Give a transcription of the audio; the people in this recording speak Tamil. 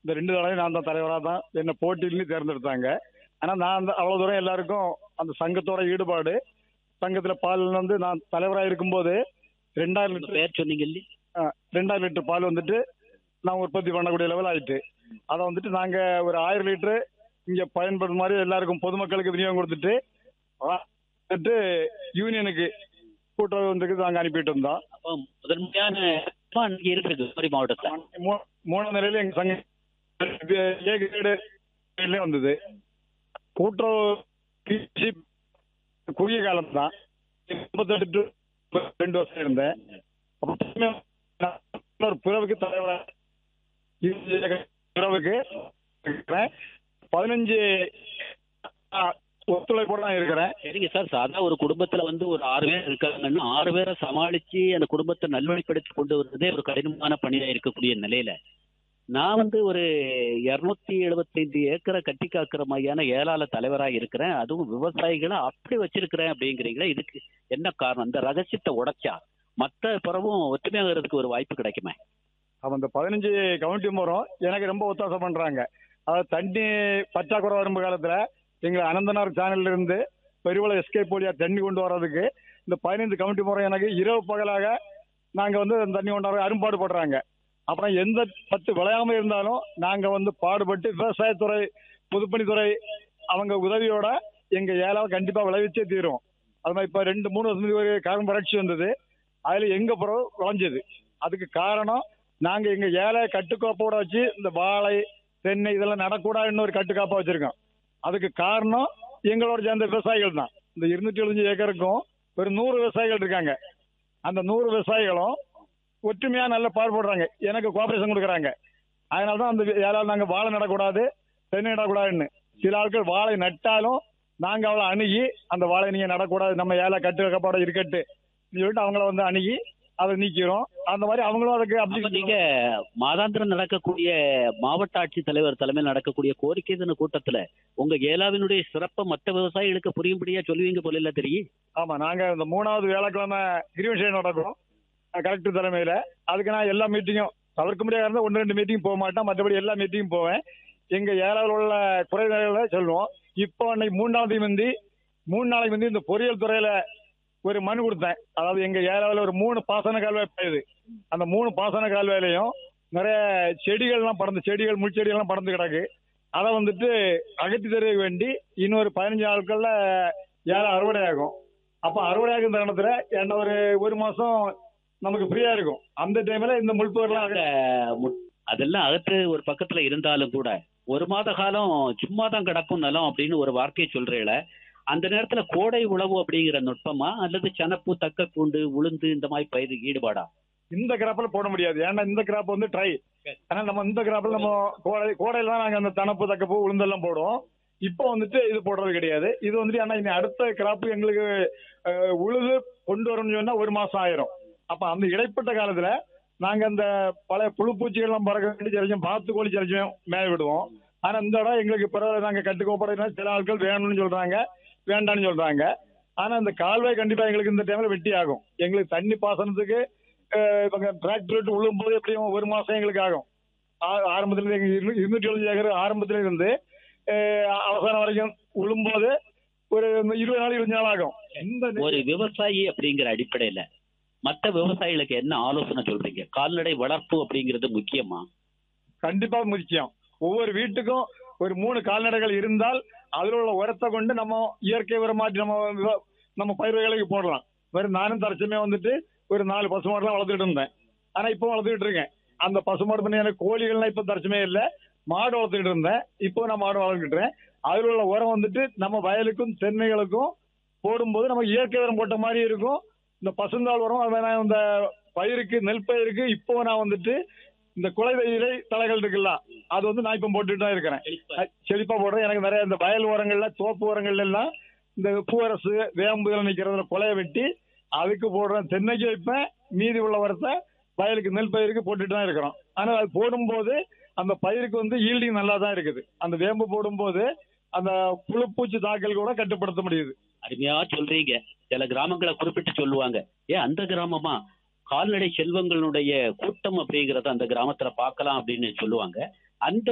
இந்த ரெண்டு தடவை நான் தான் தலைவராக தான் என்னை போட்டியிலும் தேர்ந்தெடுத்தாங்க ஆனால் நான் அந்த அவ்வளோ தூரம் எல்லாருக்கும் அந்த சங்கத்தோட ஈடுபாடு சங்கத்தில் பால் வந்து நான் தலைவராக இருக்கும்போது ரெண்டாயிரம் உங்க லிட்டர் பேர் சொன்னீங்க இல்லையா ஆ, ரெண்டாயிரம் லிட்டர் பால் வந்துட்டு நான் உற்பத்தி பண்ணக்கூடிய லெவல் ஆயிட்டு அதை வந்துட்டு நாங்கள் ஒரு ஆயிரம் லிட்டரு இங்கே பயன்படுற மாதிரி எல்லாருக்கும் பொதுமக்களுக்கு விநியோகம் கொடுத்துட்டு ஆ, வந்துட்டு யூனியனுக்கு கூட்டுறவு வந்து நாங்கள் அனுப்பிட்டு இருந்தோம் அப்போ முதன்மையான இடமா அன்னைக்கு இருந்திருக்கு குமரி மாவட்டத்துல மூ- மூணாம் நிலையில எங்க சங்கம் ஏ கிரேடு வந்தது கூட்டுறவு பிசி குறுகிய காலம் தான் முப்பத்தெட்டு டு ரெண்டு வருஷம் இருந்தேன் அப்புறமே நான் இன்னொரு பிறவுக்கு தலைவராக பிறவுக்கு இருக்கிறேன் பதினஞ்சு ஆ, ஒத்துழைப்போட தான் இருக்கிறேன் சரிங்க சார் சாதா ஒரு குடும்பத்துல வந்து ஒரு ஆறு பேர் இருக்காங்கன்னா ஆறு பேரை சமாளிச்சு அந்த குடும்பத்தை நல்வழிப்படுத்தி கொண்டு வருவதே ஒரு கடினமான பணியா இருக்கக்கூடிய நிலையில நான் வந்து ஒரு இருநூத்தி எழுபத்தைந்து ஏக்கரை கட்டி காக்கிற மாதிரியான ஏழால தலைவரா இருக்கிறேன் அதுவும் விவசாயிகளை அப்படி வச்சிருக்கிறேன் அப்படிங்கிறீங்களா இதுக்கு என்ன காரணம் இந்த ரகசியத்தை உடைச்சா மற்ற பிறவும் ஒற்றுமையாகிறதுக்கு ஒரு வாய்ப்பு கிடைக்குமே அப்ப இந்த பதினஞ்சு கவுண்டி முறம் எனக்கு ரொம்ப ஒத்தாசை பண்றாங்க அதாவது தண்ணி பற்றாக்குறை வரும் காலத்துல எங்களை அனந்தனார் சேனல்ல இருந்து பெருவள எஸ்கேப் வழியா தண்ணி கொண்டு வர்றதுக்கு இந்த பதினைந்து கவுண்டி முறை எனக்கு இரவு பகலாக நாங்க வந்து அந்த தண்ணி கொண்டு வர அரும்பாடு படுறாங்க அப்புறம் எந்த பத்து விளையாம இருந்தாலும் நாங்க வந்து பாடுபட்டு விவசாயத்துறை பொதுப்பணித்துறை அவங்க உதவியோட எங்க ஏழாவை கண்டிப்பா விளைவிச்சே தீரும் அது மாதிரி இப்ப ரெண்டு மூணு வருஷத்துக்கு ஒரு காரணம் வறட்சி வந்தது அதுல எங்க புறம் விளைஞ்சது அதுக்கு காரணம் நாங்க எங்க ஏழை கட்டுக்கோப்போட வச்சு இந்த வாழை தென்னை இதெல்லாம் நடக்கூடாதுன்னு ஒரு கட்டுக்காப்பா வச்சிருக்கோம் அதுக்கு காரணம் எங்களோட சேர்ந்த விவசாயிகள் தான் இந்த இருநூத்தி எழுபஞ்சு ஏக்கருக்கும் ஒரு நூறு விவசாயிகள் இருக்காங்க அந்த நூறு விவசாயிகளும் ஒற்றுமையா நல்ல பாடுபடுறாங்க எனக்கு கோஆபரேஷன் கொடுக்குறாங்க அதனால தான் அந்த ஏழாவது நாங்க வாழை நடக்கூடாது தென்னை நடக்கூடாதுன்னு சில ஆட்கள் வாழை நட்டாலும் நாங்க அவளை அணுகி அந்த வாழை நீங்க நடக்கூடாது நம்ம ஏழை கட்டு கப்பாட இருக்கட்டு சொல்லிட்டு அவங்கள வந்து அணுகி அதை நீக்கிறோம் அந்த மாதிரி அவங்களும் அதுக்கு அப்ப அப்படி நீங்க மாதாந்திரம் நடக்கக்கூடிய மாவட்ட ஆட்சித்தலைவர் தலைமையில் நடக்கக்கூடிய கோரிக்கை தின கூட்டத்துல உங்க ஏலாவினுடைய சிறப்பை மற்ற விவசாயிகளுக்கு புரியும்படியா சொல்லுவீங்க போல இல்ல தெரியும் ஆமா நாங்க இந்த மூணாவது வேலைக்கிழமை கிரீவன் நடக்கும் கலெக்டர் தலைமையில அதுக்கு நான் எல்லா மீட்டிங்கும் தவிர்க்க முடியாத இருந்தா ஒன்று ரெண்டு மீட்டிங் போக மாட்டேன் மற்றபடி எல்லா மீட்டிங்கும் போவேன் எங்க ஏழாவில் உள்ள குறைகளை சொல்லுவோம் இப்போ அன்னைக்கு மூணாம் தேதி முந்தி மூணு நாளைக்கு முந்தி இந்த பொறியியல் துறையில ஒரு மனு கொடுத்தேன் அதாவது எங்க ஏழாவில் ஒரு மூணு பாசன கால்வாய் பெய்யுது அந்த மூணு பாசன கால்வாயிலையும் நிறைய செடிகள்லாம் படர்ந்து செடிகள் முள்செடிகள்லாம் படர்ந்து கிடக்கு அதை வந்துட்டு அகற்றி தர வேண்டி இன்னொரு பதினஞ்சு நாட்கள்ல ஏழை அறுவடை ஆகும் அப்ப அறுவடை ஆகும் தருணத்துல என்ன ஒரு ஒரு மாசம் நமக்கு ஃப்ரீயா இருக்கும் அந்த டைம்ல இந்த முள்புவர்லாம் அந்த மு- அதெல்லாம் அகற்று ஒரு பக்கத்துல இருந்தாலும் கூட ஒரு மாத காலம் சும்மா தான் கிடக்கும் நிலம் அப்படின்னு ஒரு வார்த்தையை சொல்றீங்கள அந்த நேரத்துல கோடை உழவு அப்படிங்கிற நுட்பமா அல்லது சனப்பு தக்க பூண்டு உளுந்து இந்த மாதிரி பயிர் ஈடுபாடா இந்த கிராப்ல போட முடியாது ஏன்னா இந்த கிராப் வந்து ட்ரை ஆனா நம்ம இந்த கிராப்ல நம்ம கோடை கோடையில தான் நாங்க அந்த தனப்பு தக்கப்பூ உளுந்தெல்லாம் போடுவோம் இப்போ வந்துட்டு இது போடுறது கிடையாது இது வந்துட்டு ஆனா இனி அடுத்த கிராப் எங்களுக்கு அஹ், உழுது கொண்டு வரணும்னு சொன்னா ஒரு மாசம் ஆயிரும் அப்ப அந்த இடைப்பட்ட காலத்துல நாங்க அந்த பழைய புழு பூச்சிகள்லாம் பறக்க வேண்டி சிலச்சும் பார்த்து கோழி சிலச்சும் மேய விடுவோம் ஆனா இந்த இடம் எங்களுக்கு பிறகு நாங்க கட்டுக்கோப்படையினா சில ஆட்கள் வேணும்னு சொல்றாங்க வேண்டாம்னு சொல்றாங்க ஆனா இந்த கால்வாய் கண்டிப்பா எங்களுக்கு இந்த டைம்ல வெட்டி ஆகும் எங்களுக்கு தண்ணி பாசனத்துக்கு அஹ், இவங்க டிராக்டர் விட்டு உழும் போது எப்படியும் ஒரு மாசம் எங்களுக்கு ஆகும் ஆ- ஆரம்பத்துல இருந்து எங்க இரு- இருநூற்றி எழுபது ஏக்கர் ஆரம்பத்துல இருந்து அஹ், அவசானம் வரைக்கும் உழும்போது ஒரு இருபது நாள் இருபது நாள் ஆகும் இந்த ஒரு விவசாயி அப்படிங்கிற அடிப்படையில மற்ற விவசாயிகளுக்கு என்ன ஆலோசனை சொல்றீங்க கால்நடை வளர்ப்பு அப்படிங்கிறது முக்கியமா கண்டிப்பா முக்கியம் ஒவ்வொரு வீட்டுக்கும் ஒரு மூணு கால்நடைகள் இருந்தால் அதுல உள்ள உரத்தை கொண்டு நம்ம இயற்கை உரம் மாற்றி நம்ம விவ- நம்ம பயிர் வகைகளுக்கு போடலாம் வெறும் நானும் தற்சமே வந்துட்டு ஒரு நாலு பசுமாடுலாம் வளர்த்துட்டு இருந்தேன் ஆனா இப்போ வளர்த்துக்கிட்டு இருக்கேன் அந்த பசுமாடு பண்ணி எனக்கு கோழிகள்லாம் இப்ப தற்சமே இல்ல மாடு வளர்த்துக்கிட்டு இருந்தேன் இப்போ நான் மாடு வளர்த்துக்கிட்டேன் அதுல உள்ள உரம் வந்துட்டு நம்ம வயலுக்கும் தென்னைகளுக்கும் போடும்போது நம்ம இயற்கை உரம் போட்ட மாதிரி இருக்கும் இந்த பசுந்தாள் உரம் அதை நான் இந்த பயிருக்கு நெல் பயிருக்கு இப்போ நான் வந்துட்டு இந்த குலை இலை தலைகள் இருக்குல்ல அது வந்து நான் இப்ப போட்டுட்டு தான் இருக்கிறேன் அஹ் செழிப்பா போடுறேன் எனக்கு நிறைய இந்த வயல் உரங்கள்ல தோப்பு உரங்கள்ல எல்லாம் இந்த பூவரசு வேம்பு இதெல்லாம் நிக்கிறதுல குலைய வெட்டி அதுக்கு போடுறேன் தென்னைக்கு வைப்பேன் மீதி உள்ள உரத்தை வயலுக்கு நெல் பயிருக்கு போட்டுட்டு தான் இருக்கிறோம் ஆனால் அது போடும்போது அந்த பயிருக்கு வந்து ஈல்டிங் நல்லா தான் இருக்குது அந்த வேம்பு போடும்போது அந்த புழுப்பூச்சி தாக்கல் கூட கட்டுப்படுத்த முடியுது அருமையா சொல்றீங்க சில கிராமங்களை குறிப்பிட்டு சொல்லுவாங்க ஏன் அந்த கிராமமா கால்நடை செல்வங்களுடைய கூட்டம் அப்படிங்கறத அந்த கிராமத்துல பார்க்கலாம் அப்படின்னு சொல்லுவாங்க அந்த